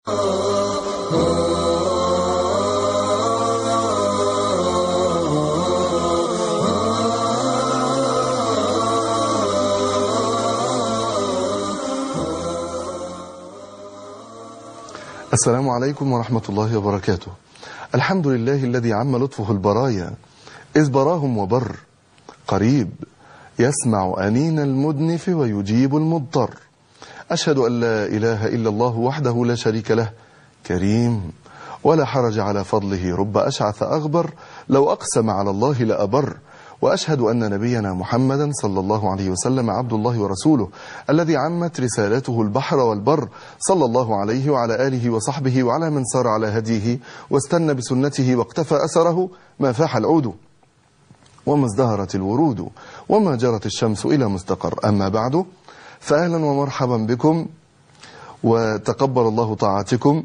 السلام عليكم ورحمة الله وبركاته الحمد لله الذي عم لطفه البرايا إذ براهم وبر قريب يسمع أنين المدنف ويجيب المضطر أشهد أن لا إله إلا الله وحده لا شريك له كريم ولا حرج على فضله رب أشعث أغبر لو أقسم على الله لأبر وأشهد أن نبينا محمدا صلى الله عليه وسلم عبد الله ورسوله الذي عمت رسالته البحر والبر صلى الله عليه وعلى آله وصحبه وعلى من سار على هديه واستنى بسنته واقتفى أثره ما فاح العود وما ازدهرت الورود وما جرت الشمس إلى مستقر أما بعد فأهلا ومرحبا بكم وتقبل الله طاعتكم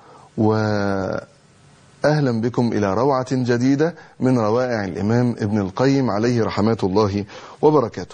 وأهلا بكم إلى روعة جديدة من روائع الإمام ابن القيم عليه رحمات الله وبركاته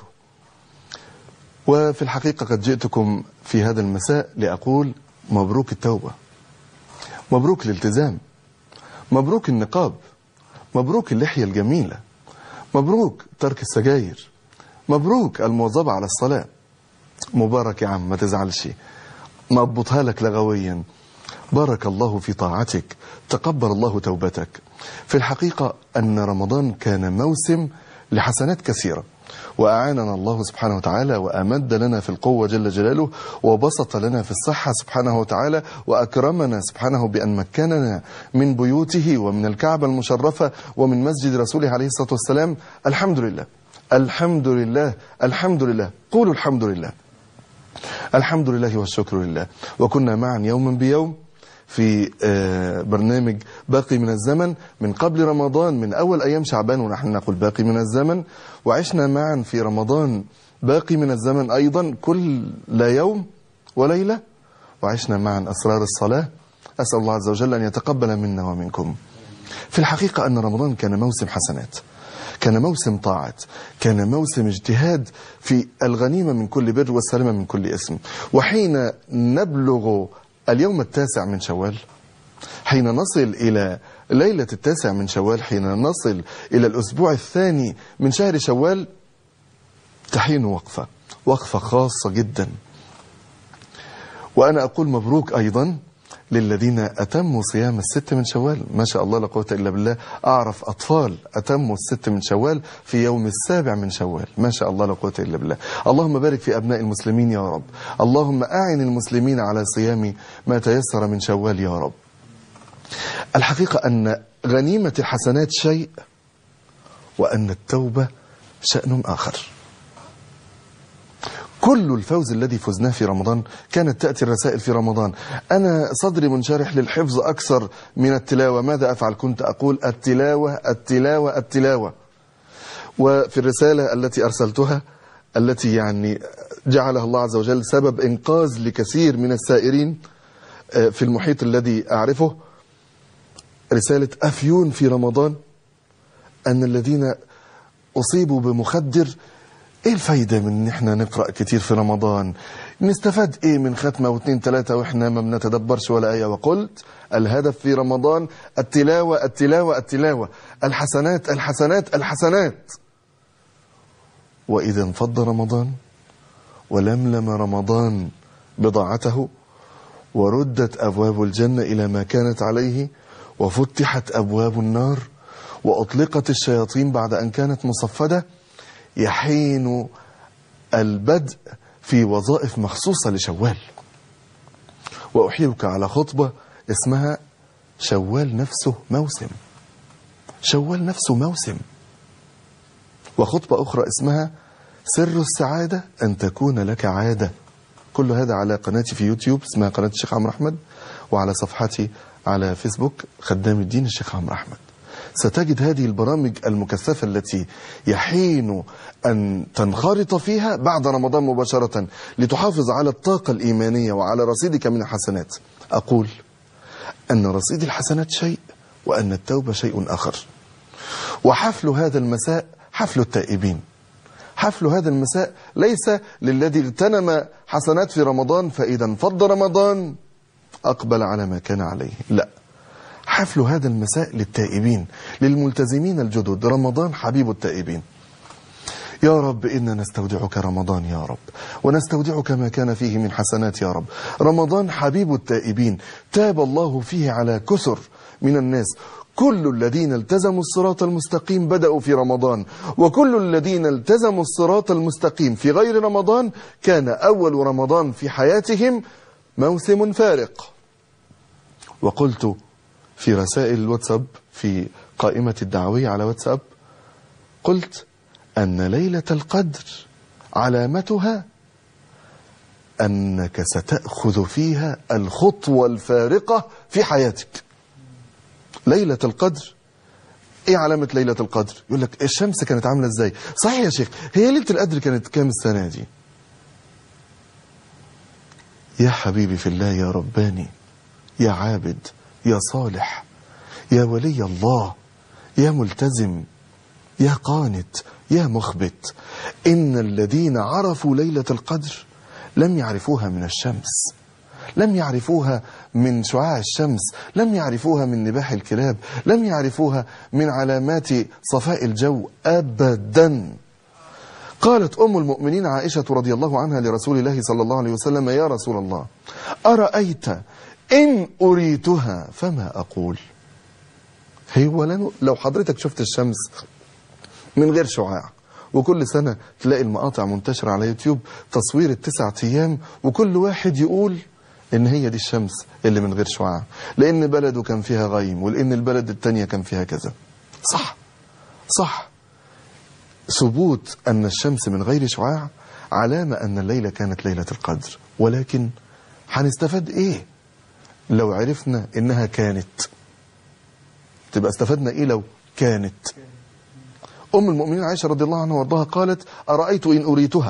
وفي الحقيقة قد جئتكم في هذا المساء لأقول مبروك التوبة مبروك الالتزام مبروك النقاب مبروك اللحية الجميلة مبروك ترك السجاير مبروك المواظبة على الصلاة مبارك يا عم ما تزعلش مضبطها لك لغويا بارك الله في طاعتك تقبل الله توبتك في الحقيقة أن رمضان كان موسم لحسنات كثيرة وأعاننا الله سبحانه وتعالى وأمد لنا في القوة جل جلاله وبسط لنا في الصحة سبحانه وتعالى وأكرمنا سبحانه بأن مكننا من بيوته ومن الكعبة المشرفة ومن مسجد رسوله عليه الصلاة والسلام الحمد لله الحمد لله الحمد لله قولوا الحمد لله الحمد لله والشكر لله وكنا معا يوما بيوم في برنامج باقي من الزمن من قبل رمضان من أول أيام شعبان ونحن نقول باقي من الزمن وعشنا معا في رمضان باقي من الزمن أيضا كل يوم وليلة وعشنا معا أسرار الصلاة أسأل الله عز وجل أن يتقبل منا ومنكم في الحقيقة أن رمضان كان موسم حسنات كان موسم طاعة كان موسم اجتهاد في الغنيمة من كل بر والسلامة من كل اسم وحين نبلغ اليوم التاسع من شوال حين نصل إلى ليلة التاسع من شوال حين نصل إلى الأسبوع الثاني من شهر شوال تحين وقفة وقفة خاصة جدا وأنا أقول مبروك أيضا للذين أتموا صيام الست من شوال ما شاء الله لا قوة إلا بالله أعرف أطفال أتموا الست من شوال في يوم السابع من شوال ما شاء الله لا قوة إلا بالله اللهم بارك في أبناء المسلمين يا رب اللهم أعن المسلمين على صيام ما تيسر من شوال يا رب الحقيقة أن غنيمة الحسنات شيء وأن التوبة شأن آخر كل الفوز الذي فزناه في رمضان كانت تأتي الرسائل في رمضان أنا صدري منشرح للحفظ أكثر من التلاوة ماذا أفعل كنت أقول التلاوة التلاوة التلاوة وفي الرسالة التي أرسلتها التي يعني جعلها الله عز وجل سبب إنقاذ لكثير من السائرين في المحيط الذي أعرفه رسالة أفيون في رمضان أن الذين أصيبوا بمخدر ايه الفايدة من ان احنا نقرأ كتير في رمضان نستفاد ايه من ختمة واثنين ثلاثة واحنا ما بنتدبرش ولا ايه وقلت الهدف في رمضان التلاوة التلاوة التلاوة الحسنات الحسنات الحسنات واذا انفض رمضان ولملم رمضان بضاعته وردت ابواب الجنة الى ما كانت عليه وفتحت ابواب النار واطلقت الشياطين بعد ان كانت مصفده يحين البدء في وظائف مخصوصة لشوال وأحيلك على خطبة اسمها شوال نفسه موسم شوال نفسه موسم وخطبة أخرى اسمها سر السعادة أن تكون لك عادة كل هذا على قناتي في يوتيوب اسمها قناة الشيخ عمرو أحمد وعلى صفحتي على فيسبوك خدام الدين الشيخ عمرو أحمد ستجد هذه البرامج المكثفة التي يحين أن تنخرط فيها بعد رمضان مباشرة لتحافظ على الطاقة الإيمانية وعلى رصيدك من الحسنات أقول أن رصيد الحسنات شيء وأن التوبة شيء آخر وحفل هذا المساء حفل التائبين حفل هذا المساء ليس للذي اغتنم حسنات في رمضان فإذا انفض رمضان أقبل على ما كان عليه لا حفل هذا المساء للتائبين للملتزمين الجدد رمضان حبيب التائبين يا رب إنا نستودعك رمضان يا رب ونستودعك ما كان فيه من حسنات يا رب رمضان حبيب التائبين تاب الله فيه على كثر من الناس كل الذين التزموا الصراط المستقيم بدأوا في رمضان وكل الذين التزموا الصراط المستقيم في غير رمضان كان أول رمضان في حياتهم موسم فارق وقلت في رسائل الواتساب في قائمة الدعوية على واتساب قلت أن ليلة القدر علامتها أنك ستأخذ فيها الخطوة الفارقة في حياتك ليلة القدر ايه علامة ليلة القدر يقول لك الشمس كانت عاملة ازاي صحيح يا شيخ هي ليلة القدر كانت كام السنة دي يا حبيبي في الله يا رباني يا عابد يا صالح يا ولي الله يا ملتزم يا قانت يا مخبت إن الذين عرفوا ليلة القدر لم يعرفوها من الشمس لم يعرفوها من شعاع الشمس لم يعرفوها من نباح الكلاب لم يعرفوها من علامات صفاء الجو أبدا قالت أم المؤمنين عائشة رضي الله عنها لرسول الله صلى الله عليه وسلم يا رسول الله أرأيت إن أريتها فما أقول هو لن- لو حضرتك شفت الشمس من غير شعاع وكل سنة تلاقي المقاطع منتشرة على يوتيوب تصوير التسعة أيام وكل واحد يقول إن هي دي الشمس اللي من غير شعاع لأن بلده كان فيها غيم ولأن البلد التانية كان فيها كذا صح صح ثبوت أن الشمس من غير شعاع علامة أن الليلة كانت ليلة القدر ولكن هنستفاد إيه لو عرفنا إنها كانت تبقى استفدنا إيه لو كانت أم المؤمنين عائشة رضي الله عنها وارضاها قالت أرأيت إن أريتها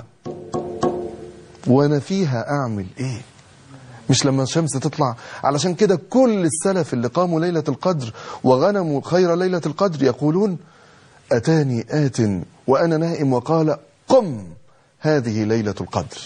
وأنا فيها أعمل إيه مش لما الشمس تطلع علشان كده كل السلف اللي قاموا ليلة القدر وغنموا خير ليلة القدر يقولون أتاني آت وأنا نائم وقال قم هذه ليلة القدر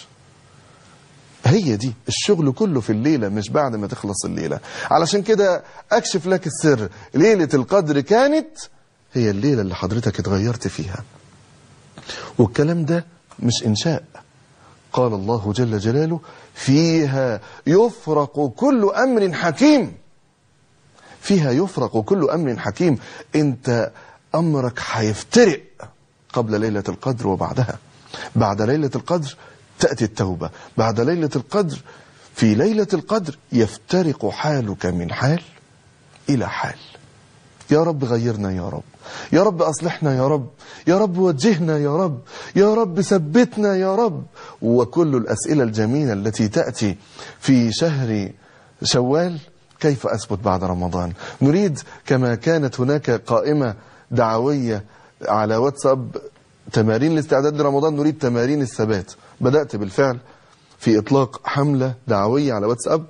هي دي الشغل كله في الليلة مش بعد ما تخلص الليلة علشان كده أكشف لك السر ليلة القدر كانت هي الليلة اللي حضرتك اتغيرت فيها والكلام ده مش إنشاء قال الله جل جلاله فيها يفرق كل أمر حكيم فيها يفرق كل أمر حكيم أنت أمرك هيفترق قبل ليلة القدر وبعدها بعد ليلة القدر تأتي التوبة بعد ليلة القدر في ليلة القدر يفترق حالك من حال إلى حال يا رب غيرنا يا رب يا رب أصلحنا يا رب يا رب وجهنا يا رب يا رب ثبتنا يا رب وكل الأسئلة الجميلة التي تأتي في شهر شوال كيف أثبت بعد رمضان نريد كما كانت هناك قائمة دعوية على واتساب تمارين الاستعداد لرمضان نريد تمارين الثبات بدأت بالفعل في إطلاق حملة دعوية على واتساب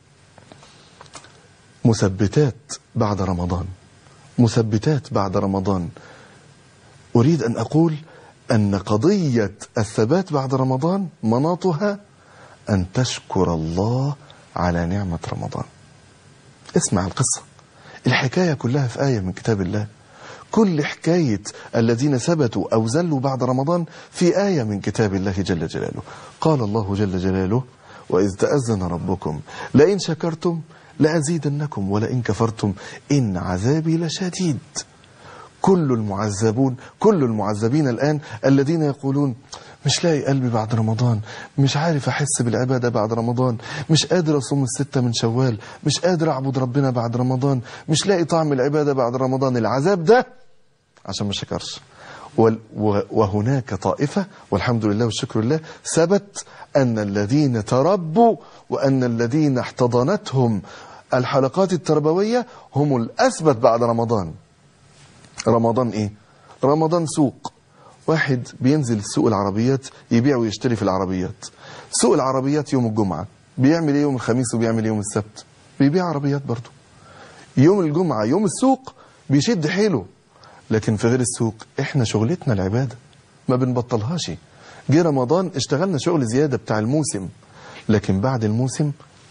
مثبتات بعد رمضان مثبتات بعد رمضان أريد أن أقول أن قضية الثبات بعد رمضان مناطها أن تشكر الله على نعمة رمضان اسمع القصة الحكاية كلها في آية من كتاب الله كل حكاية الذين ثبتوا أو زلوا بعد رمضان في آية من كتاب الله جل جلاله قال الله جل جلاله وإذ تأذن ربكم لئن شكرتم لأزيدنكم ولئن كفرتم إن عذابي لشديد كل المعذبون كل المعذبين الآن الذين يقولون مش لاقي قلبي بعد رمضان مش عارف أحس بالعبادة بعد رمضان مش قادر أصوم الستة من شوال مش قادر أعبد ربنا بعد رمضان مش لاقي طعم العبادة بعد رمضان العذاب ده عشان ما شكرش وال- و- وهناك طائفة والحمد لله والشكر لله ثبت أن الذين تربوا وأن الذين احتضنتهم الحلقات التربوية هم الأثبت بعد رمضان رمضان ايه رمضان سوق واحد بينزل سوق العربيات يبيع ويشتري في العربيات سوق العربيات يوم الجمعة بيعمل ايه يوم الخميس وبيعمل ايه يوم السبت بيبيع عربيات برضه يوم الجمعة يوم السوق بيشد حيله لكن في غير السوق احنا شغلتنا العبادة ما بنبطلهاش جه رمضان اشتغلنا شغل زيادة بتاع الموسم لكن بعد الموسم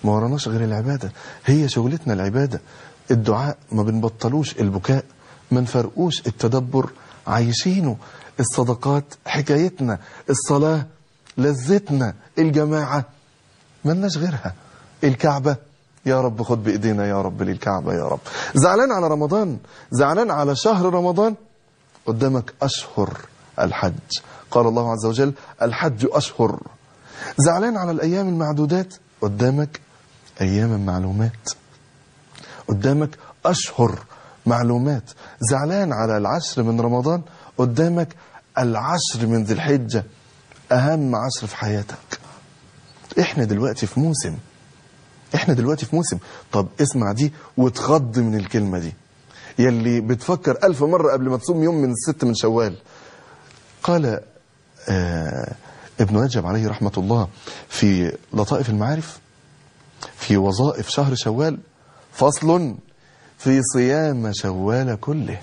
ما وراناش غير العبادة هي شغلتنا العبادة الدعاء ما بنبطلوش البكاء ما نفرقوش التدبر عايشينه الصدقات حكايتنا الصلاة لذتنا الجماعة ملناش غيرها الكعبة يا رب خد بإيدينا يا رب للكعبة يا رب زعلان على رمضان زعلان على شهر رمضان قدامك أشهر الحج قال الله عز وجل الحج أشهر زعلان على الأيام المعدودات قدامك أيام معلومات قدامك أشهر معلومات زعلان على العشر من رمضان قدامك العشر من ذي الحجة أهم عشر في حياتك احنا دلوقتي في موسم احنا دلوقتي في موسم طب اسمع دي وتخض من الكلمة دي يلي بتفكر ألف مرة قبل ما تصوم يوم من الست من شوال قال آه ابن رجب عليه رحمة الله في لطائف المعارف في وظائف شهر شوال فصل في صيام شوال كله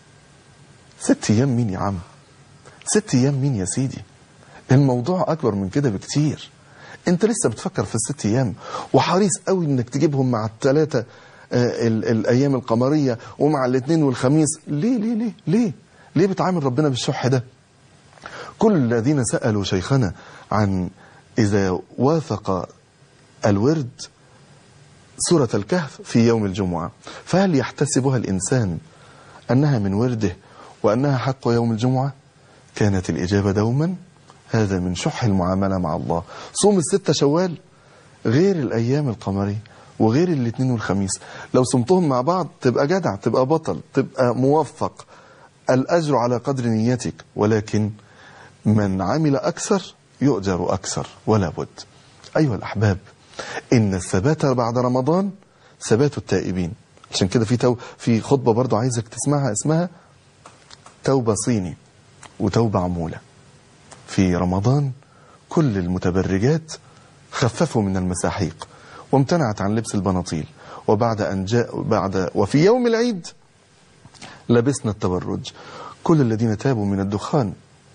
ست ايام مين يا عم ست ايام مين يا سيدي الموضوع اكبر من كده بكتير انت لسه بتفكر في الست ايام وحريص قوي انك تجيبهم مع الثلاثه آه ال- الايام القمريه ومع الاثنين والخميس ليه ليه ليه ليه ليه بتعامل ربنا بالشح ده كل الذين سالوا شيخنا عن اذا وافق الورد سورة الكهف في يوم الجمعة فهل يحتسبها الإنسان أنها من ورده وأنها حق يوم الجمعة كانت الإجابة دوما هذا من شح المعاملة مع الله صوم الستة شوال غير الأيام القمرية وغير الاثنين والخميس لو صمتهم مع بعض تبقى جدع تبقى بطل تبقى موفق الأجر على قدر نيتك ولكن من عمل أكثر يؤجر أكثر ولا بد أيها الأحباب إن الثبات بعد رمضان ثبات التائبين عشان كده في تو في خطبة برضو عايزك تسمعها اسمها توبة صيني وتوبة عمولة في رمضان كل المتبرجات خففوا من المساحيق وامتنعت عن لبس البناطيل وبعد أن جاء بعد وفي يوم العيد لبسنا التبرج كل الذين تابوا من الدخان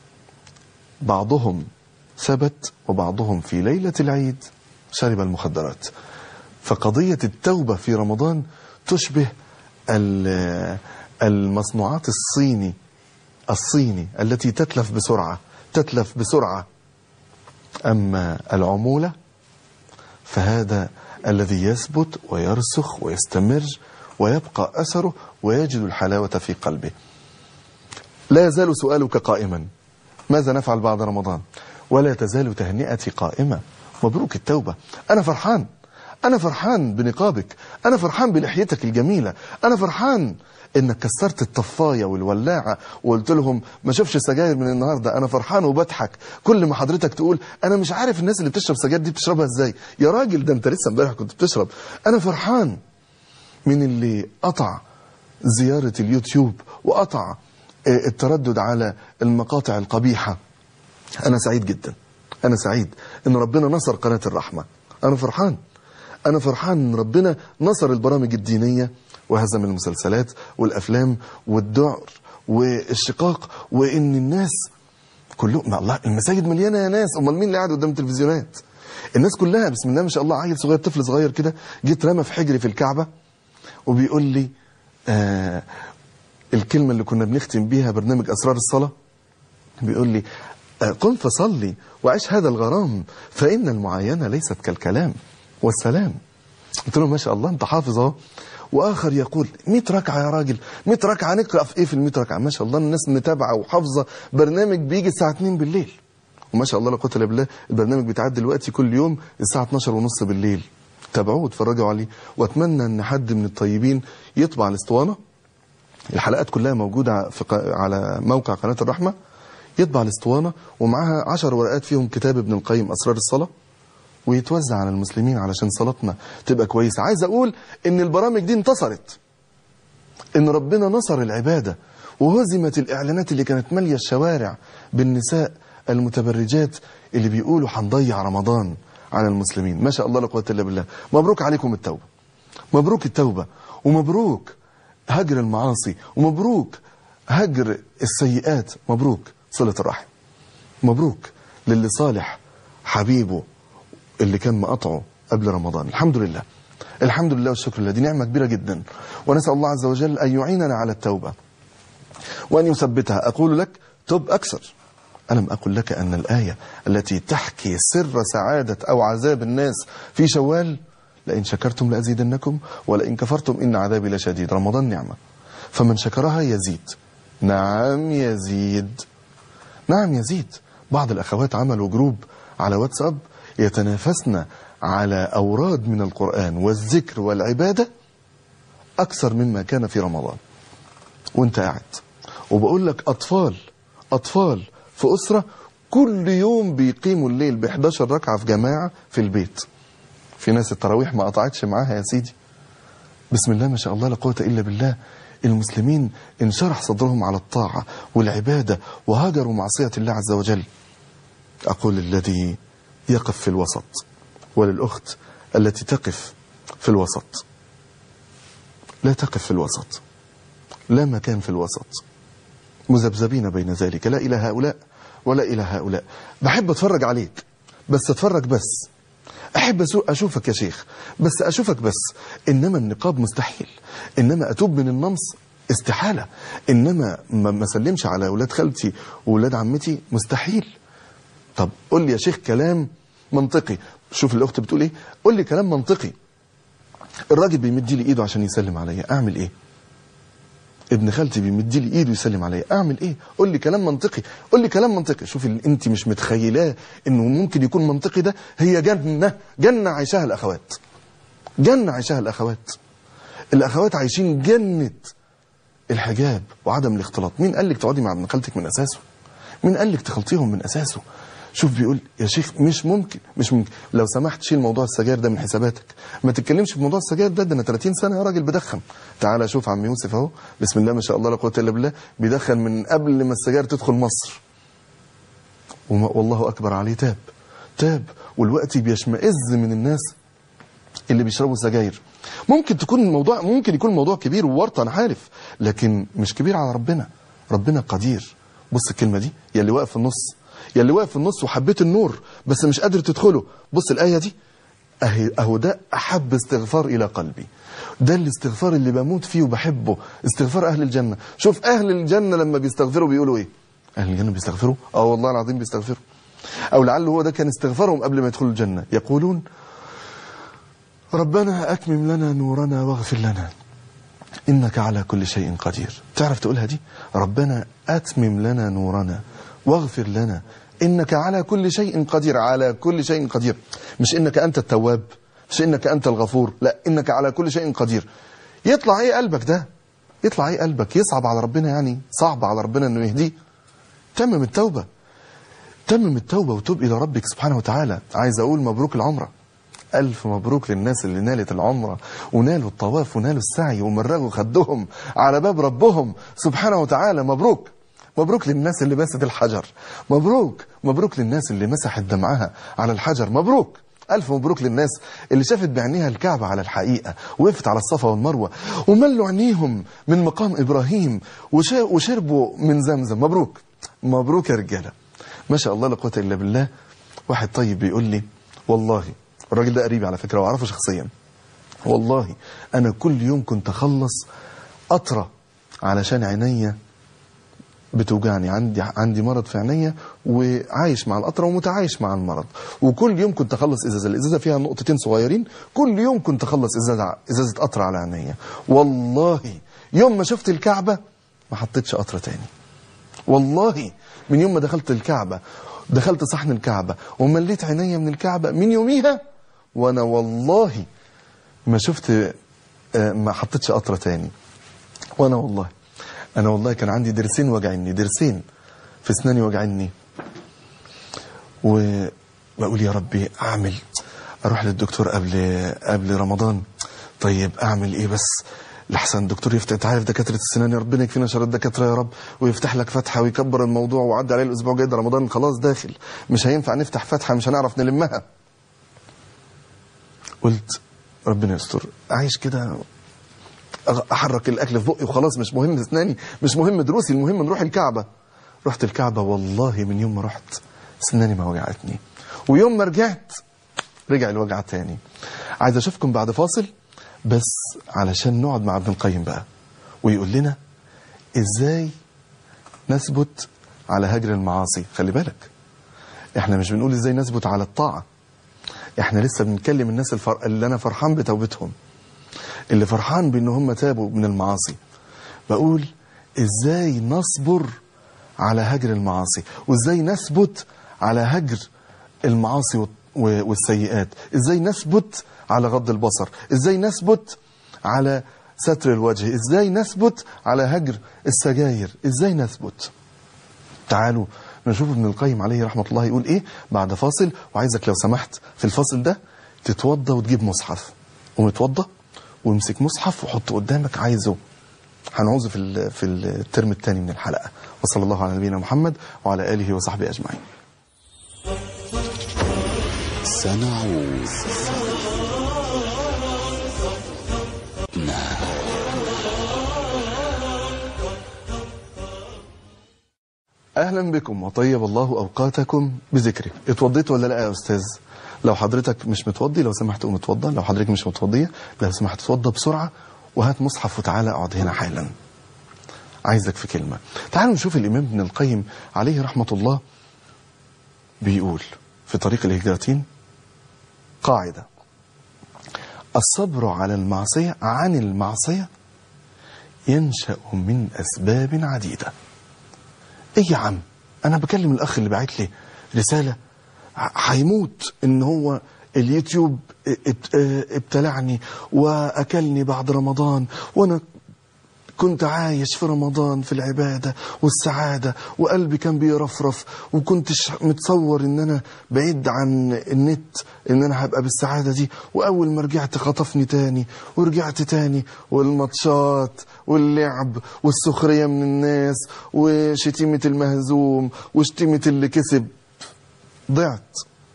بعضهم ثبت وبعضهم في ليلة العيد شرب المخدرات فقضية التوبة في رمضان تشبه ال- المصنوعات الصيني الصيني التي تتلف بسرعة تتلف بسرعة أما العمولة فهذا الذي يثبت ويرسخ ويستمر ويبقى أثره ويجد الحلاوة في قلبه لا يزال سؤالك قائما ماذا نفعل بعد رمضان ولا تزال تهنئتي قائمة مبروك التوبة أنا فرحان أنا فرحان بنقابك أنا فرحان بلحيتك الجميلة أنا فرحان إنك كسرت الطفاية والولاعة وقلت لهم ما شوفش سجاير من النهاردة أنا فرحان وبضحك كل ما حضرتك تقول أنا مش عارف الناس اللي بتشرب سجاير دي بتشربها إزاي يا راجل ده أنت لسه امبارح كنت بتشرب أنا فرحان من اللي قطع زيارة اليوتيوب وقطع آه، التردد على المقاطع القبيحة أنا سعيد جدا أنا سعيد إن ربنا نصر قناة الرحمة أنا فرحان أنا فرحان إن ربنا نصر البرامج الدينية وهزم المسلسلات والأفلام والدعر والشقاق وإن الناس كلهم ما الله المساجد مليانة يا ناس أمال مين اللي قاعد قدام التلفزيونات الناس كلها بسم الله ما شاء الله عيل صغير طفل صغير كده جيت رمى في حجري في الكعبة وبيقول لي آه الكلمة اللي كنا بنختم بيها برنامج أسرار الصلاة بيقول لي آه، قم فصلي وعيش هذا الغرام فإن المعاينة ليست كالكلام والسلام قلت له ما شاء الله أنت حافظ اهو وآخر يقول 100 ركعة يا راجل 100 ركعة نقرأ في إيه في ال 100 ركعة ما شاء الله الناس متابعة وحافظة برنامج بيجي الساعة 2 بالليل وما شاء الله لا قوه الا بالله البرنامج بيتعاد دلوقتي كل يوم الساعه 12 ونص بالليل تابعوه واتفرجوا عليه واتمنى ان حد من الطيبين يطبع الاسطوانه الحلقات كلها موجوده في ق... على موقع قناه الرحمه يطبع الاسطوانه ومعاها 10 ورقات فيهم كتاب ابن القيم اسرار الصلاه ويتوزع على المسلمين علشان صلاتنا تبقى كويسه عايز اقول ان البرامج دي انتصرت ان ربنا نصر العباده وهزمت الاعلانات اللي كانت ماليه الشوارع بالنساء المتبرجات اللي بيقولوا هنضيع رمضان على المسلمين ما شاء الله لا قوه الا بالله مبروك عليكم التوبه مبروك التوبه ومبروك هجر المعاصي ومبروك هجر السيئات مبروك صله الرحم مبروك للي صالح حبيبه اللي كان مقاطعه قبل رمضان الحمد لله الحمد لله والشكر لله دي نعمة كبيرة جدا ونسأل الله عز وجل أن يعيننا على التوبة وأن يثبتها أقول لك تب أكثر ألم أقل لك أن الآية التي تحكي سر سعادة أو عذاب الناس في شوال لئن شكرتم لأزيدنكم ولئن كفرتم إن عذابي لشديد رمضان نعمة فمن شكرها يزيد نعم يزيد نعم يزيد بعض الأخوات عملوا جروب على واتساب يتنافسن على أوراد من القرآن والذكر والعبادة أكثر مما كان في رمضان وانت قاعد وبقول لك أطفال أطفال في أسرة كل يوم بيقيموا الليل ب 11 ركعة في جماعة في البيت في ناس التراويح ما قطعتش معاها يا سيدي بسم الله ما شاء الله لا قوة إلا بالله المسلمين انشرح صدرهم على الطاعة والعبادة وهاجروا معصية الله عز وجل أقول الذي يقف في الوسط وللأخت التي تقف في الوسط لا تقف في الوسط لا مكان في الوسط مذبذبين بين ذلك لا إلى هؤلاء ولا إلى هؤلاء بحب أتفرج عليك بس أتفرج بس أحب أشوفك يا شيخ بس أشوفك بس إنما النقاب مستحيل إنما أتوب من النمص استحالة إنما ما سلمش على أولاد خالتي وأولاد عمتي مستحيل طب قول لي يا شيخ كلام منطقي شوف الأخت بتقول إيه قول لي كلام منطقي الراجل بيمد لي إيده عشان يسلم عليا أعمل إيه ابن خالتي بيمد لي ايده يسلم عليا اعمل ايه قول لي كلام منطقي قول لي كلام منطقي شوف اللي انت مش متخيلاه انه ممكن يكون منطقي ده هي جنه جنه عايشاها الاخوات جنه عايشاها الاخوات الاخوات عايشين جنه الحجاب وعدم الاختلاط مين قال لك تقعدي مع ابن خالتك من اساسه مين قال لك تخلطيهم من اساسه شوف بيقول يا شيخ مش ممكن مش ممكن لو سمحت شيل موضوع السجاير ده من حساباتك ما تتكلمش في موضوع السجاير ده ده انا 30 سنه يا راجل بدخن تعالى شوف عم يوسف اهو بسم الله ما شاء الله لا قوه الا بالله بيدخن من قبل ما السجاير تدخل مصر والله اكبر عليه تاب تاب والوقت بيشمئز من الناس اللي بيشربوا سجاير ممكن تكون الموضوع ممكن يكون الموضوع كبير وورطه انا عارف لكن مش كبير على ربنا ربنا قدير بص الكلمه دي يا اللي واقف في النص يا اللي واقف في النص وحبيت النور بس مش قادر تدخله بص الآية دي أهي أهو ده أحب استغفار إلى قلبي ده الاستغفار اللي بموت فيه وبحبه استغفار أهل الجنة شوف أهل الجنة لما بيستغفروا بيقولوا إيه أهل الجنة بيستغفروا اه والله العظيم بيستغفروا أو لعل هو ده كان استغفارهم قبل ما يدخلوا الجنة يقولون ربنا أتمم لنا نورنا واغفر لنا إنك على كل شيء قدير تعرف تقولها دي ربنا أتمم لنا نورنا واغفر لنا إنك على كل شيء قدير على كل شيء قدير مش إنك أنت التواب مش إنك أنت الغفور لا إنك على كل شيء قدير يطلع إيه قلبك ده يطلع إيه قلبك يصعب على ربنا يعني صعب على ربنا إنه يهديه تمم التوبة تمم التوبة وتوب إلى ربك سبحانه وتعالى عايز أقول مبروك العمرة ألف مبروك للناس اللي نالت العمرة ونالوا الطواف ونالوا السعي ومرغوا خدهم على باب ربهم سبحانه وتعالى مبروك مبروك للناس اللي باست الحجر مبروك مبروك للناس اللي مسحت دمعها على الحجر مبروك ألف مبروك للناس اللي شافت بعينيها الكعبة على الحقيقة وقفت على الصفا والمروة وملوا عينيهم من مقام إبراهيم وشربوا من زمزم مبروك مبروك يا رجالة ما شاء الله لا قوة إلا بالله واحد طيب بيقول لي والله الراجل ده قريبي على فكرة وأعرفه شخصيا والله أنا كل يوم كنت أخلص قطرة علشان عينيا بتوجعني عندي عندي مرض في عينيا وعايش مع القطره ومتعايش مع المرض وكل يوم كنت اخلص ازازه الازازه فيها نقطتين صغيرين كل يوم كنت اخلص ازازه ازازه قطره على عينيا والله يوم ما شفت الكعبه ما حطيتش قطره تاني والله من يوم ما دخلت الكعبه دخلت صحن الكعبه ومليت عينيا من الكعبه من يوميها وانا والله ما شفت ما حطيتش قطره تاني وانا والله انا والله كان عندي درسين وجعني درسين في اسناني وجعني وبقول يا ربي اعمل اروح للدكتور قبل قبل رمضان طيب اعمل ايه بس لحسن الدكتور يفتح انت عارف دكاتره السنان يا ربنا يكفينا شر الدكاتره يا رب ويفتح لك فتحه ويكبر الموضوع وعدي عليه الاسبوع الجاي ده رمضان خلاص داخل مش هينفع نفتح فتحه مش هنعرف نلمها قلت ربنا يستر عايش كده احرك الاكل في بقي وخلاص مش مهم اسناني مش مهم دروسي المهم نروح الكعبه رحت الكعبه والله من يوم ما رحت اسناني ما وجعتني ويوم ما رجعت رجع الوجع تاني عايز اشوفكم بعد فاصل بس علشان نقعد مع ابن القيم بقى ويقول لنا ازاي نثبت على هجر المعاصي خلي بالك احنا مش بنقول ازاي نثبت على الطاعة احنا لسه بنتكلم الناس الفر... اللي انا فرحان بتوبتهم اللي فرحان بان هم تابوا من المعاصي بقول ازاي نصبر على هجر المعاصي وازاي نثبت على هجر المعاصي و- و- والسيئات ازاي نثبت على غض البصر ازاي نثبت على ستر الوجه ازاي نثبت على هجر السجاير ازاي نثبت تعالوا نشوف ابن القيم عليه رحمة الله يقول ايه بعد فاصل وعايزك لو سمحت في الفاصل ده تتوضى وتجيب مصحف ومتوضى وامسك مصحف وحطه قدامك عايزه هنعوزه في ال- في الترم الثاني من الحلقة وصلى الله على نبينا محمد وعلى آله وصحبه أجمعين سنعود اهلا بكم وطيب الله اوقاتكم بذكره اتوضيت ولا لا يا استاذ لو حضرتك مش متوضي لو سمحت قوم اتوضى لو حضرتك مش متوضيه لو سمحت اتوضى بسرعه وهات مصحف وتعالى اقعد هنا حالا عايزك في كلمه تعالوا نشوف الامام ابن القيم عليه رحمه الله بيقول في طريق الهجرتين قاعده الصبر على المعصيه عن المعصيه ينشا من اسباب عديده ايه يا عم انا بكلم الاخ اللي باعت لي رساله ع- هيموت ان هو اليوتيوب ات- اه ابتلعني واكلني بعد رمضان وانا كنت عايش في رمضان في العبادة والسعادة وقلبي كان بيرفرف وكنتش متصور ان انا بعيد عن النت ان انا هبقى بالسعادة دي واول ما رجعت خطفني تاني ورجعت تاني والماتشات واللعب والسخرية من الناس وشتيمة المهزوم وشتيمة اللي كسب ضعت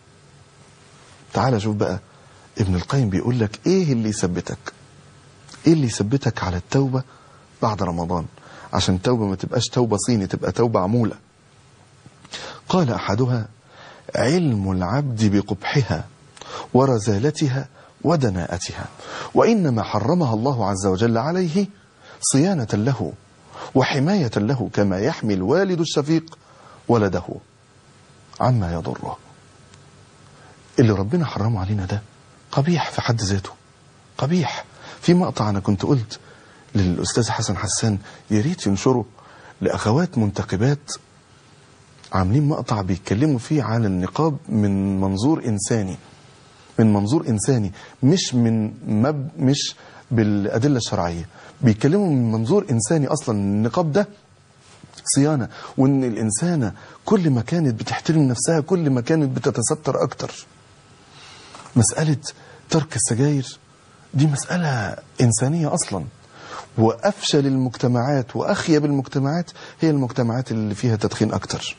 تعال شوف بقى ابن القيم بيقول لك ايه اللي يثبتك ايه اللي يثبتك على التوبة بعد رمضان عشان التوبة ما تبقاش توبة صيني تبقى توبة عمولة قال أحدها علم العبد بقبحها ورزالتها ودناءتها وإنما حرمها الله عز وجل عليه صيانة له وحماية له كما يحمي الوالد الشفيق ولده عما يضره اللي ربنا حرمه علينا ده قبيح في حد ذاته قبيح في مقطع انا كنت قلت للاستاذ حسن حسان يا ريت ينشره لاخوات منتقبات عاملين مقطع بيتكلموا فيه عن النقاب من منظور انساني من منظور انساني مش من مب مش بالادله الشرعيه بيتكلموا من منظور انساني اصلا النقاب ده صيانه وان الانسانه كل ما كانت بتحترم نفسها كل ما كانت بتتستر اكتر مساله ترك السجاير دي مساله انسانيه اصلا وافشل المجتمعات واخيب المجتمعات هي المجتمعات اللي فيها تدخين اكتر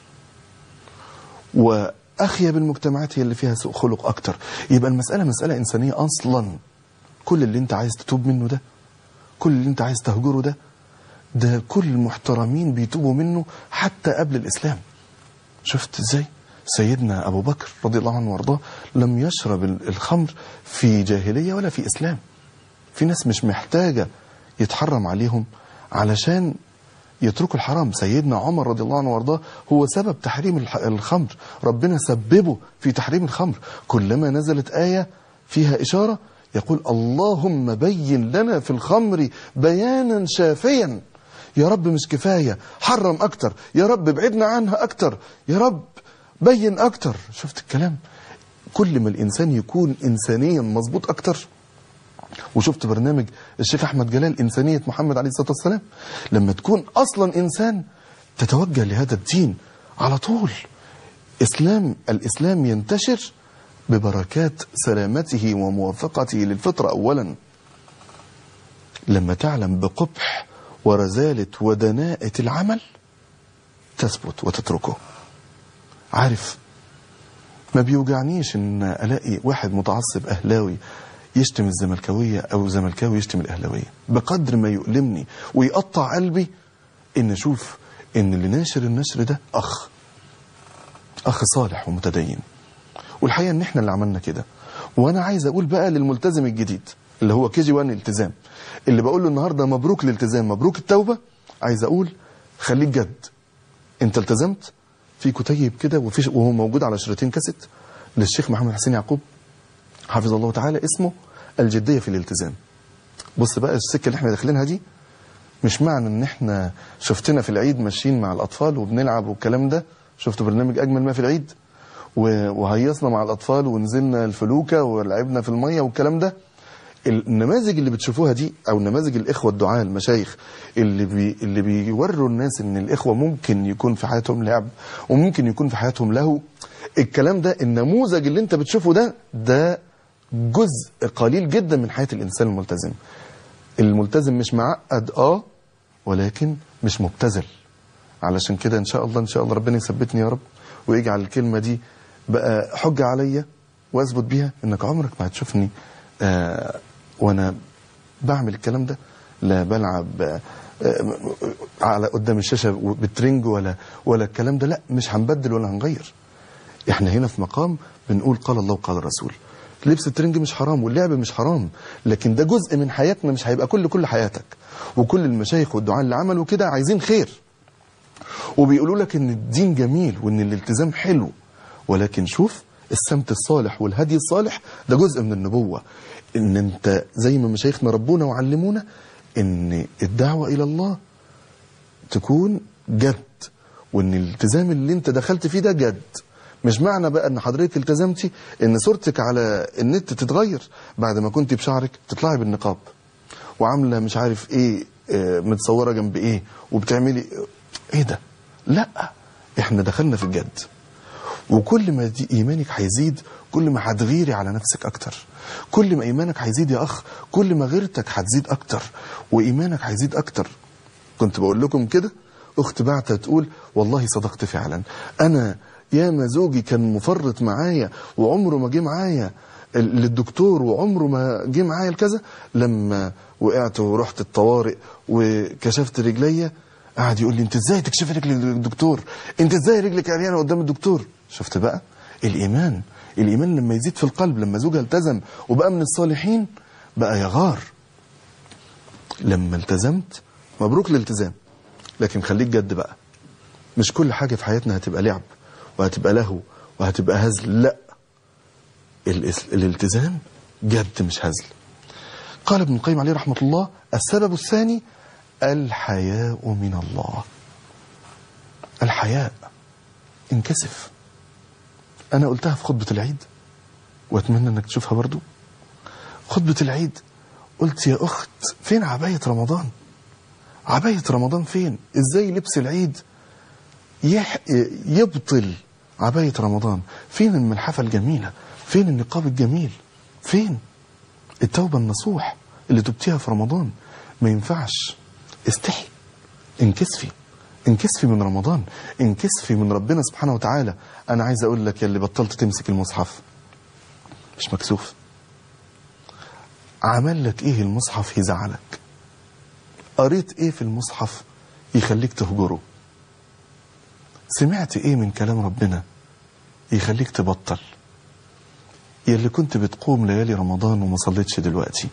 واخيب المجتمعات هي اللي فيها سوء خلق اكتر يبقى المساله مساله انسانيه اصلا كل اللي انت عايز تتوب منه ده كل اللي انت عايز تهجره ده ده كل المحترمين بيتوبوا منه حتى قبل الاسلام شفت ازاي سيدنا ابو بكر رضي الله عنه وارضاه لم يشرب الخمر في جاهليه ولا في اسلام في ناس مش محتاجه يتحرم عليهم علشان يتركوا الحرام سيدنا عمر رضي الله عنه وارضاه هو سبب تحريم الح- الخمر ربنا سببه في تحريم الخمر كلما نزلت آية فيها إشارة يقول اللهم بين لنا في الخمر بيانا شافيا يا رب مش كفاية حرم أكتر يا رب ابعدنا عنها أكتر يا رب بين أكتر شفت الكلام كل ما الإنسان يكون إنسانيا مظبوط أكتر وشفت برنامج الشيخ احمد جلال انسانيه محمد عليه الصلاه والسلام لما تكون اصلا انسان تتوجه لهذا الدين على طول اسلام الاسلام ينتشر ببركات سلامته وموافقته للفطره اولا لما تعلم بقبح ورزاله ودناءه العمل تثبت وتتركه عارف ما بيوجعنيش ان الاقي واحد متعصب اهلاوي يشتم الزملكاويه او زملكاوي يشتم الاهلاويه بقدر ما يؤلمني ويقطع قلبي ان اشوف ان اللي ناشر النشر ده اخ اخ صالح ومتدين والحقيقه ان احنا اللي عملنا كده وانا عايز اقول بقى للملتزم الجديد اللي هو كي جي 1 التزام اللي بقول له النهارده مبروك الالتزام مبروك التوبه عايز اقول خليك جد انت التزمت في كتيب كده وفي وهو موجود على شريطين كاسيت للشيخ محمد حسين يعقوب حفظه الله تعالى اسمه الجديه في الالتزام بص بقى السكه اللي احنا داخلينها دي مش معنى ان احنا شفتنا في العيد ماشيين مع الاطفال وبنلعب والكلام ده شفتوا برنامج اجمل ما في العيد و- وهيصنا مع الاطفال ونزلنا الفلوكه ولعبنا في الميه والكلام ده النماذج اللي بتشوفوها دي او نماذج الاخوه الدعاة المشايخ اللي بي اللي بيوروا الناس ان الاخوه ممكن يكون في حياتهم لعب وممكن يكون في حياتهم لهو الكلام ده النموذج اللي انت بتشوفه ده ده جزء قليل جدا من حياه الانسان الملتزم الملتزم مش معقد اه ولكن مش مبتذل علشان كده ان شاء الله ان شاء الله ربنا يثبتني يا رب ويجعل الكلمه دي بقى حجه عليا واثبت بيها انك عمرك ما هتشوفني آه وانا بعمل الكلام ده لا بلعب آه آه، على قدام الشاشه بالترنج ولا ولا الكلام ده لا مش هنبدل ولا هنغير احنا هنا في مقام بنقول قال الله وقال الرسول لبس الترنج مش حرام واللعب مش حرام لكن ده جزء من حياتنا مش هيبقى كل كل حياتك وكل المشايخ والدعاء اللي عملوا كده عايزين خير وبيقولوا لك ان الدين جميل وان الالتزام حلو ولكن شوف السمت الصالح والهدي الصالح ده جزء من النبوة ان انت زي ما مشايخنا ربونا وعلمونا ان الدعوة الى الله تكون جد وان الالتزام اللي انت دخلت فيه ده جد مش معنى بقى ان حضرتك التزمتي ان صورتك على النت تتغير بعد ما كنت بشعرك تطلعي بالنقاب وعامله مش عارف ايه آه، متصوره جنب ايه وبتعملي ايه ده لا احنا دخلنا في الجد وكل ما دي ايمانك هيزيد كل ما هتغيري على نفسك اكتر كل ما ايمانك هيزيد يا اخ كل ما غيرتك هتزيد اكتر وايمانك هيزيد اكتر كنت بقول لكم كده اخت بعتها تقول والله صدقت فعلا انا ياما زوجي كان مفرط معايا وعمره ما جه معايا ال- للدكتور وعمره ما جه معايا لكذا لما وقعت ورحت الطوارئ وكشفت رجليا قعد يقول لي انت ازاي تكشفي رجلك للدكتور انت ازاي رجلك عريانه قدام الدكتور شفت بقى الايمان الايمان لما يزيد في القلب لما زوجها التزم وبقى من الصالحين بقى يغار لما التزمت مبروك الالتزام لكن خليك جد بقى مش كل حاجة في حياتنا هتبقى لعب وهتبقى لهو وهتبقى هزل لا الاس- الالتزام جد مش هزل قال ابن القيم عليه رحمة الله السبب الثاني الحياء من الله الحياء انكسف انا قلتها في خطبة العيد واتمنى انك تشوفها برضو خطبة العيد قلت يا اخت فين عباية رمضان عباية رمضان فين ازاي لبس العيد يح... يبطل عباية رمضان فين الملحفة الجميلة فين النقاب الجميل فين التوبة النصوح اللي تبتيها في رمضان ما ينفعش استحي انكسفي انكسفي من رمضان انكسفي من ربنا سبحانه وتعالى انا عايز اقول لك يا اللي بطلت تمسك المصحف مش مكسوف عمل لك ايه المصحف يزعلك قريت ايه في المصحف يخليك تهجره سمعت ايه من كلام ربنا يخليك تبطل يا اللي كنت بتقوم ليالي رمضان وما صليتش دلوقتي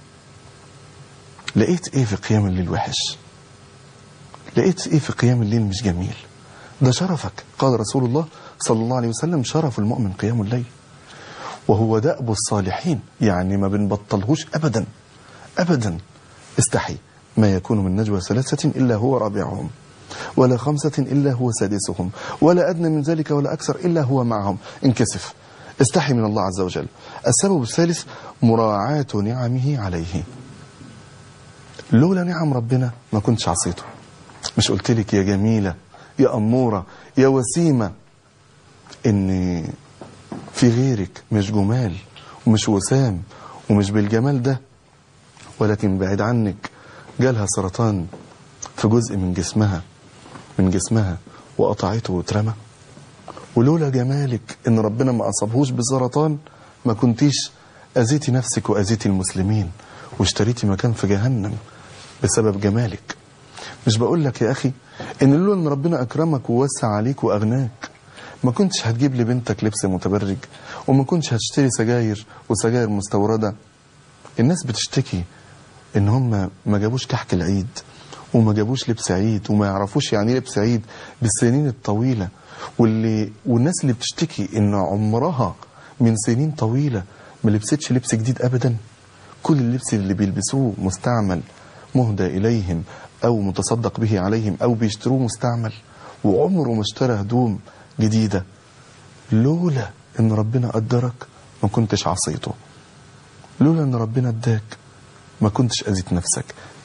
لقيت ايه في قيام الليل وحش لقيت ايه في قيام الليل مش جميل ده شرفك قال رسول الله صلى الله عليه وسلم شرف المؤمن قيام الليل وهو دأب الصالحين يعني ما بنبطلهوش أبدا أبدا استحي ما يكون من نجوى ثلاثة إلا هو رابعهم ولا خمسة إلا هو سادسهم ولا أدنى من ذلك ولا أكثر إلا هو معهم انكسف استحي من الله عز وجل السبب الثالث مراعاة نعمه عليه لولا نعم ربنا ما كنتش عصيته مش قلت لك يا جميلة يا أمورة يا وسيمة إن في غيرك مش جمال ومش وسام ومش بالجمال ده ولكن بعيد عنك جالها سرطان في جزء من جسمها من جسمها وقطعته واترمى ولولا جمالك ان ربنا ما اصابهوش بسرطان ما كنتيش اذيتي نفسك واذيتي المسلمين واشتريتي مكان في جهنم بسبب جمالك مش بقول لك يا اخي ان لولا ان ربنا اكرمك ووسع عليك واغناك ما كنتش هتجيب لي بنتك لبس متبرج وما كنتش هتشتري سجاير وسجاير مستوردة الناس بتشتكي ان هم ما جابوش كحك العيد وما جابوش لبس عيد وما يعرفوش يعني ايه لبس عيد بالسنين الطويلة واللي والناس اللي بتشتكي ان عمرها من سنين طويلة ما لبستش لبس جديد ابدا كل اللبس اللي بيلبسوه مستعمل مهدى اليهم او متصدق به عليهم او بيشتروه مستعمل وعمره ما اشترى هدوم جديدة لولا ان ربنا قدرك ما كنتش عصيته لولا ان ربنا اداك ما كنتش اذيت نفسك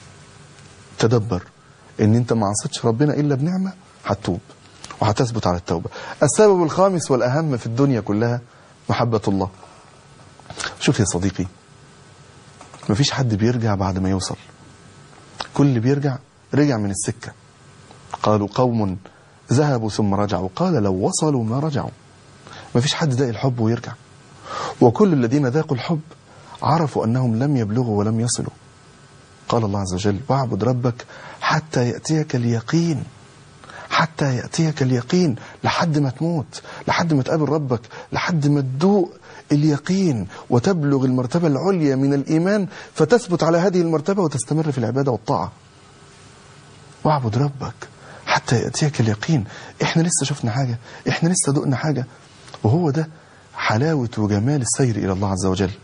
تدبر ان انت ما عصيتش ربنا الا بنعمه هتتوب وهتثبت على التوبه السبب الخامس والاهم في الدنيا كلها محبه الله شوف يا صديقي مفيش حد بيرجع بعد ما يوصل كل اللي بيرجع رجع من السكه قالوا قوم ذهبوا ثم رجعوا قال لو وصلوا ما رجعوا مفيش حد داق الحب ويرجع وكل الذين ذاقوا الحب عرفوا انهم لم يبلغوا ولم يصلوا قال الله عز وجل واعبد ربك حتى يأتيك اليقين حتى يأتيك اليقين لحد ما تموت لحد ما تقابل ربك لحد ما تدوق اليقين وتبلغ المرتبة العليا من الإيمان فتثبت على هذه المرتبة وتستمر في العبادة والطاعة واعبد ربك حتى يأتيك اليقين احنا لسه شفنا حاجة احنا لسه دقنا حاجة وهو ده حلاوة وجمال السير إلى الله عز وجل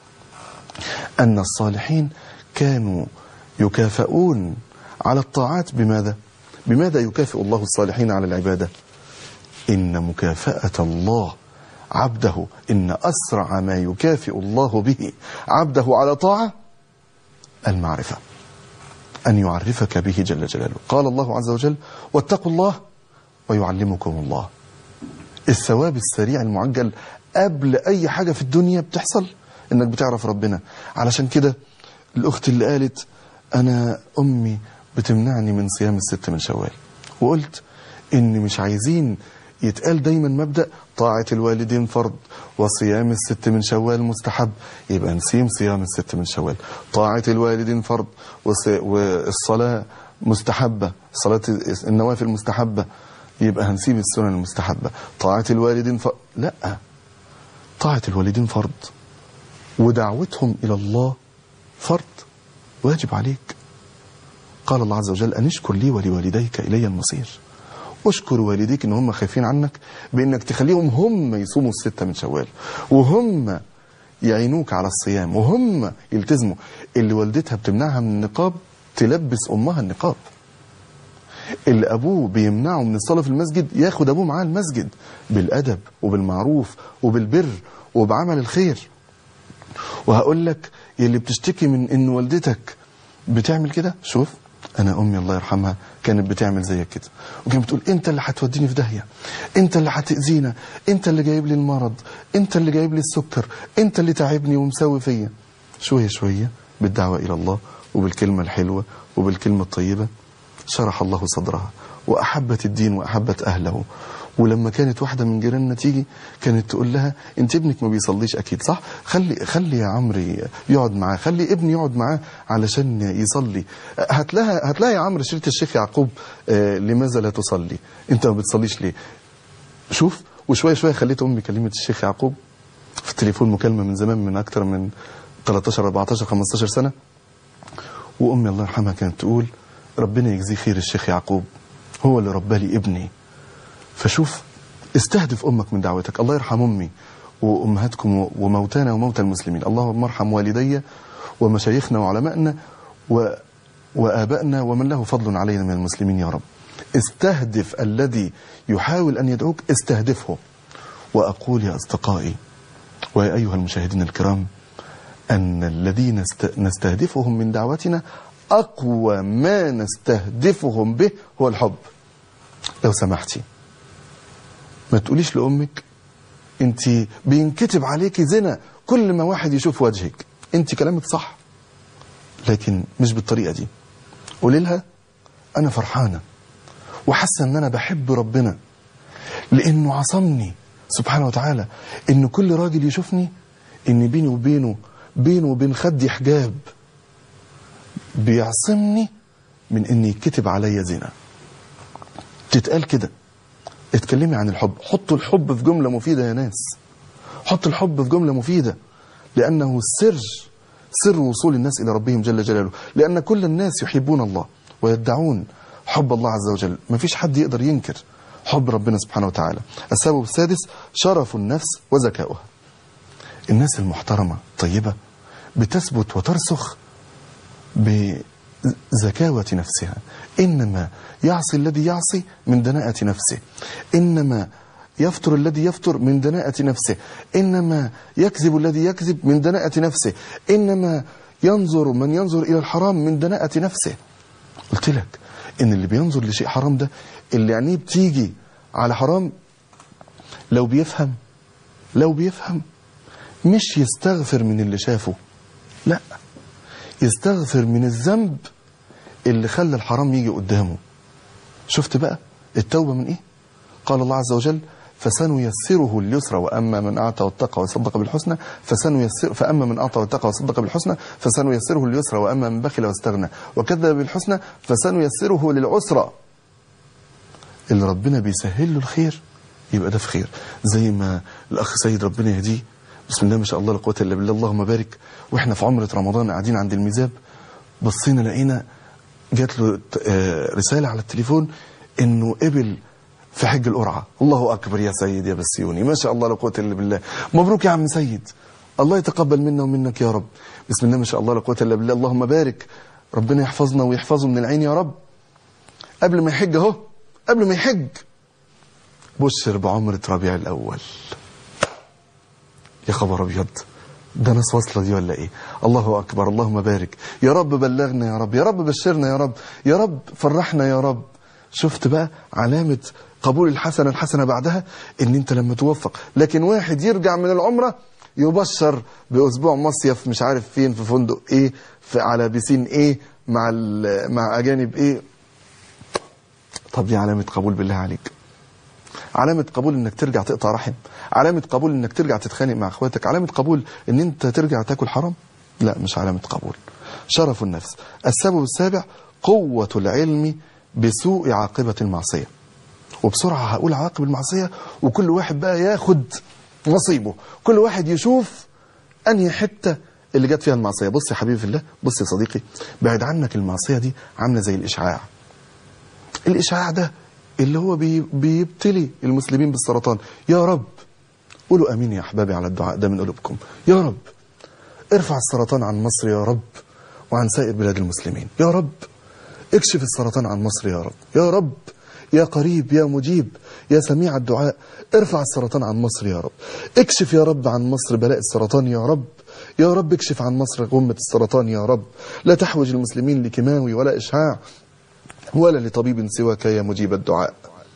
أن الصالحين كانوا يكافئون على الطاعات بماذا؟ بماذا يكافئ الله الصالحين على العبادة؟ إن مكافأة الله عبده إن أسرع ما يكافئ الله به عبده على طاعة المعرفة أن يعرفك به جل جلاله قال الله عز وجل واتقوا الله ويعلمكم الله الثواب السريع المعجل قبل أي حاجة في الدنيا بتحصل إنك بتعرف ربنا علشان كده الأخت اللي قالت أنا أمي بتمنعني من صيام الست من شوال وقلت إن مش عايزين يتقال دايما مبدأ طاعة الوالدين فرض وصيام الست من شوال مستحب يبقى نسيم صيام الست من شوال طاعة الوالدين فرض وص- والصلاة مستحبة صلاة النوافل مستحبة يبقى هنسيب السنن المستحبة طاعة الوالدين فرض لا طاعة الوالدين فرض ودعوتهم إلى الله فرض واجب عليك قال الله عز وجل أن اشكر لي ولوالديك إلي المصير اشكر والديك ان هم خايفين عنك بانك تخليهم هم يصوموا الستة من شوال وهم يعينوك على الصيام وهم يلتزموا اللي والدتها بتمنعها من النقاب تلبس امها النقاب اللي ابوه بيمنعه من الصلاه في المسجد ياخد ابوه معاه المسجد بالادب وبالمعروف وبالبر وبعمل الخير وهقول لك يلي بتشتكي من ان والدتك بتعمل كده شوف انا امي الله يرحمها كانت بتعمل زيك كده وكانت بتقول انت اللي هتوديني في داهيه انت اللي هتاذينا انت اللي جايب لي المرض انت اللي جايب لي السكر انت اللي تعبني ومساوي فيا شويه شويه بالدعوه الى الله وبالكلمه الحلوه وبالكلمه الطيبه شرح الله صدرها واحبت الدين واحبت اهله ولما كانت واحده من جيراننا تيجي كانت تقول لها انت ابنك ما بيصليش اكيد صح خلي خلي يا عمري يقعد معاه خلي ابني يقعد معاه علشان يصلي هات لها هات لها يا عمرو شريط الشيخ يعقوب آه لماذا لا تصلي انت ما بتصليش ليه شوف وشويه شويه خليت امي كلمه الشيخ يعقوب في التليفون مكالمه من زمان من اكتر من 13 14 15 سنه وامي الله يرحمها كانت تقول ربنا يجزيه خير الشيخ يعقوب هو اللي ربى لي ابني فشوف استهدف امك من دعوتك الله يرحم امي وامهاتكم وموتانا وموتى المسلمين اللهم ارحم والدي ومشايخنا وعلمائنا و وابائنا ومن له فضل علينا من المسلمين يا رب استهدف الذي يحاول ان يدعوك استهدفه واقول يا اصدقائي ويا ايها المشاهدين الكرام ان الذين است- نستهدفهم من دعوتنا اقوى ما نستهدفهم به هو الحب لو سمحتي ما تقوليش لامك انت بينكتب عليكي زنا كل ما واحد يشوف وجهك انت كلامك صح لكن مش بالطريقه دي قولي لها انا فرحانه وحاسه ان انا بحب ربنا لانه عصمني سبحانه وتعالى ان كل راجل يشوفني ان بيني وبينه بينه وبين خدي حجاب بيعصمني من ان يتكتب عليا زنا تتقال كده اتكلمي عن الحب حطوا الحب في جملة مفيدة يا ناس حط الحب في جملة مفيدة لأنه سر سر وصول الناس إلى ربهم جل جلاله لأن كل الناس يحبون الله ويدعون حب الله عز وجل ما فيش حد يقدر ينكر حب ربنا سبحانه وتعالى السبب السادس شرف النفس وذكاؤها الناس المحترمة طيبة بتثبت وترسخ بزكاوة نفسها إنما يعصي الذي يعصي من دناءة نفسه إنما يفتر الذي يفتر من دناءة نفسه إنما يكذب الذي يكذب من دناءة نفسه إنما ينظر من ينظر إلى الحرام من دناءة نفسه قلت لك إن اللي بينظر لشيء حرام ده اللي عينيه بتيجي على حرام لو بيفهم لو بيفهم مش يستغفر من اللي شافه لا يستغفر من الذنب اللي خلى الحرام يجي قدامه شفت بقى التوبة من ايه قال الله عز وجل فسنيسره اليسرى واما من اعطى واتقى وصدق بالحسنى فسنيسر فاما من اعطى واتقى وصدق بالحسنى فسنيسره اليسرى واما من بخل واستغنى وكذب بالحسنى فسنيسره للعسرى اللي ربنا بيسهل له الخير يبقى ده في خير زي ما الاخ سيد ربنا يهديه بسم الله ما شاء الله لا قوه الا بالله اللهم بارك واحنا في عمره رمضان قاعدين عند الميزاب بصينا لقينا جات له آه، رساله على التليفون انه قبل في حج القرعه الله اكبر يا سيد يا بسيوني ما شاء الله لا قوه الا بالله مبروك يا عم سيد الله يتقبل منا ومنك يا رب بسم الله ما شاء الله لا قوه الا بالله اللهم بارك ربنا يحفظنا ويحفظه من العين يا رب قبل ما يحج اهو قبل ما يحج بشر بعمرة ربيع الأول يا خبر أبيض ده ناس واصلة دي ولا إيه الله أكبر اللهم بارك يا رب بلغنا يا رب يا رب بشرنا يا رب يا رب فرحنا يا رب شفت بقى علامة قبول الحسنة الحسنة بعدها إن أنت لما توفق لكن واحد يرجع من العمرة يبشر بأسبوع مصيف مش عارف فين في فندق إيه في على بيسين إيه مع ال- مع أجانب إيه طب دي علامة قبول بالله عليك علامة قبول انك ترجع تقطع رحم علامة قبول انك ترجع تتخانق مع اخواتك علامة قبول ان انت ترجع تاكل حرام لا مش علامة قبول شرف النفس السبب السابع قوة العلم بسوء عاقبة المعصية وبسرعة هقول عواقب المعصية وكل واحد بقى ياخد نصيبه كل واحد يشوف انهي حتة اللي جت فيها المعصية بص يا حبيبي في الله بص يا صديقي بعد عنك المعصية دي عاملة زي الإشعاع الإشعاع ده اللي هو بي بيبتلي المسلمين بالسرطان يا رب قولوا أمين يا أحبابي على الدعاء ده من قلوبكم يا رب ارفع السرطان عن مصر يا رب وعن سائر بلاد المسلمين يا رب اكشف السرطان عن مصر يا رب يا رب يا قريب يا مجيب يا سميع الدعاء ارفع السرطان عن مصر يا رب اكشف يا رب عن مصر بلاء السرطان يا رب يا رب اكشف عن مصر غمة السرطان يا رب لا تحوج المسلمين لكيماوي ولا إشعاع ولا لطبيب سواك يا مجيب الدعاء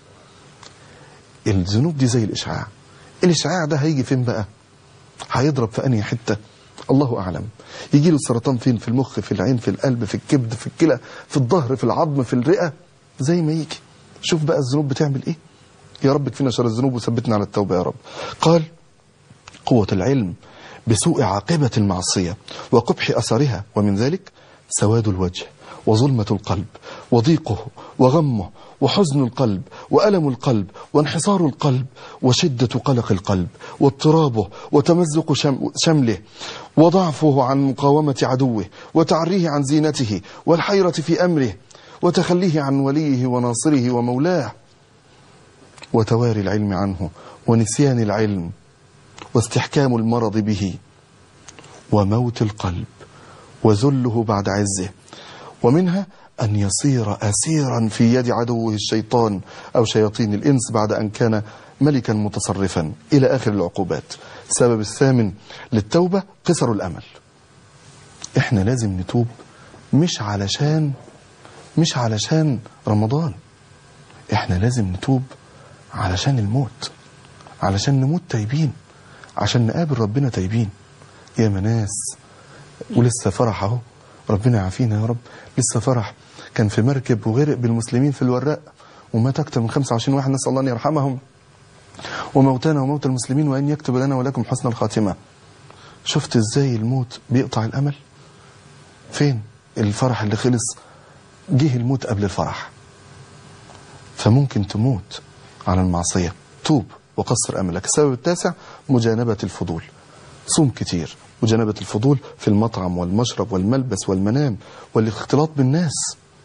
الذنوب دي زي الإشعاع الإشعاع ده هيجي فين بقى هيضرب في أنهي حتة الله أعلم يجي له السرطان فين في المخ في العين في القلب في الكبد في الكلى في الظهر في العظم في الرئة زي ما يجي شوف بقى الذنوب بتعمل ايه يا رب اكفينا شر الذنوب وثبتنا على التوبة يا رب قال قوة العلم بسوء عاقبة المعصية وقبح أثرها ومن ذلك سواد الوجه وظلمة القلب وضيقه وغمه وحزن القلب وألم القلب وانحصار القلب وشدة قلق القلب واضطرابه وتمزق شم شمله وضعفه عن مقاومة عدوه وتعريه عن زينته والحيرة في أمره وتخليه عن وليه وناصره ومولاه وتواري العلم عنه ونسيان العلم واستحكام المرض به وموت القلب وذله بعد عزه ومنها أن يصير أسيرا في يد عدوه الشيطان أو شياطين الإنس بعد أن كان ملكا متصرفا إلى آخر العقوبات السبب الثامن للتوبة قصر الأمل إحنا لازم نتوب مش علشان مش علشان رمضان إحنا لازم نتوب علشان الموت علشان نموت تايبين عشان نقابل ربنا تايبين يا مناس ولسه فرح اهو ربنا يعافينا يا رب لسه فرح كان في مركب وغرق بالمسلمين في الوراق ومات اكثر من 25 واحد نسال الله ان يرحمهم وموتانا وموت المسلمين وان يكتب لنا ولكم حسن الخاتمه شفت ازاي الموت بيقطع الامل فين الفرح اللي خلص جه الموت قبل الفرح فممكن تموت عن المعصية توب وقصر أملك السبب التاسع مجانبة الفضول صوم كتير مجانبة الفضول في المطعم والمشرب والملبس والمنام والاختلاط بالناس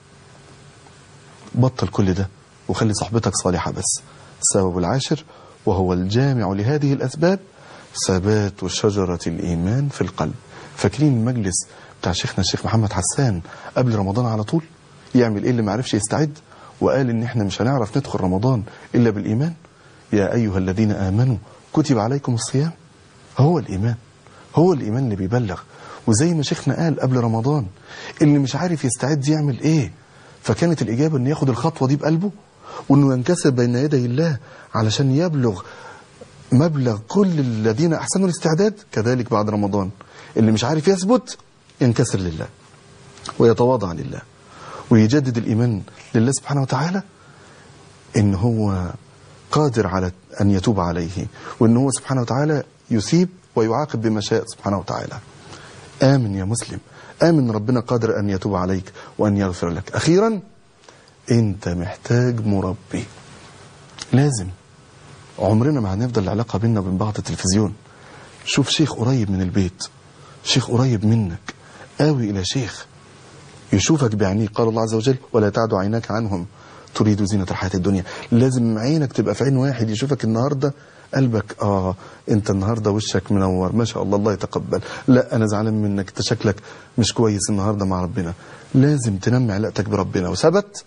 بطل كل ده وخلي صحبتك صالحة بس السبب العاشر وهو الجامع لهذه الأسباب ثبات شجرة الإيمان في القلب فاكرين المجلس بتاع شيخنا الشيخ محمد حسان قبل رمضان على طول يعمل ايه اللي ما عرفش يستعد وقال ان احنا مش هنعرف ندخل رمضان الا بالايمان يا ايها الذين امنوا كتب عليكم الصيام هو الايمان هو الايمان اللي بيبلغ وزي ما شيخنا قال قبل رمضان اللي مش عارف يستعد يعمل ايه فكانت الاجابه انه ياخد الخطوه دي بقلبه وانه ينكسر بين يدي الله علشان يبلغ مبلغ كل الذين احسنوا الاستعداد كذلك بعد رمضان اللي مش عارف يثبت ينكسر لله ويتواضع لله ويجدد الإيمان لله سبحانه وتعالى إن هو قادر على أن يتوب عليه وإن هو سبحانه وتعالى يثيب ويعاقب بما شاء سبحانه وتعالى آمن يا مسلم آمن ربنا قادر أن يتوب عليك وأن يغفر لك أخيرا أنت محتاج مربي لازم عمرنا ما هنفضل العلاقة بيننا وبين بعض التلفزيون شوف شيخ قريب من البيت شيخ قريب منك آوي إلى شيخ يشوفك بعينيه قال الله عز وجل ولا تعد عيناك عنهم تريد زينة الحياة الدنيا لازم عينك تبقى في عين واحد يشوفك النهاردة قلبك آه انت النهاردة وشك منور ما شاء الله الله يتقبل لا انا زعلان منك انت شكلك مش كويس النهاردة مع ربنا لازم تنمي علاقتك بربنا وثبت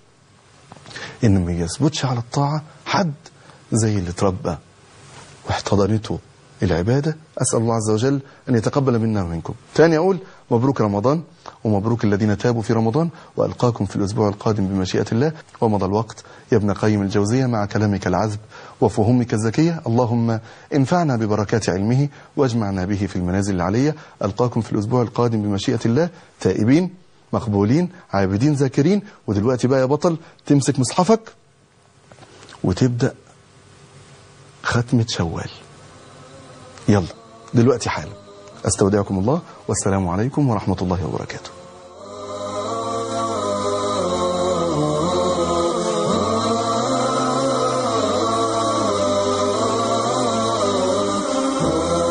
ان ما يثبتش على الطاعة حد زي اللي اتربى واحتضنته العبادة أسأل الله عز وجل أن يتقبل منا ومنكم تاني أقول مبروك رمضان ومبروك الذين تابوا في رمضان وألقاكم في الأسبوع القادم بمشيئة الله ومضى الوقت يا ابن قيم الجوزية مع كلامك العذب وفهومك الزكية اللهم انفعنا ببركات علمه واجمعنا به في المنازل العلية ألقاكم في الأسبوع القادم بمشيئة الله تائبين مقبولين عابدين ذاكرين ودلوقتي بقى يا بطل تمسك مصحفك وتبدأ ختمة شوال يلا دلوقتي حالا استودعكم الله والسلام عليكم ورحمة الله وبركاته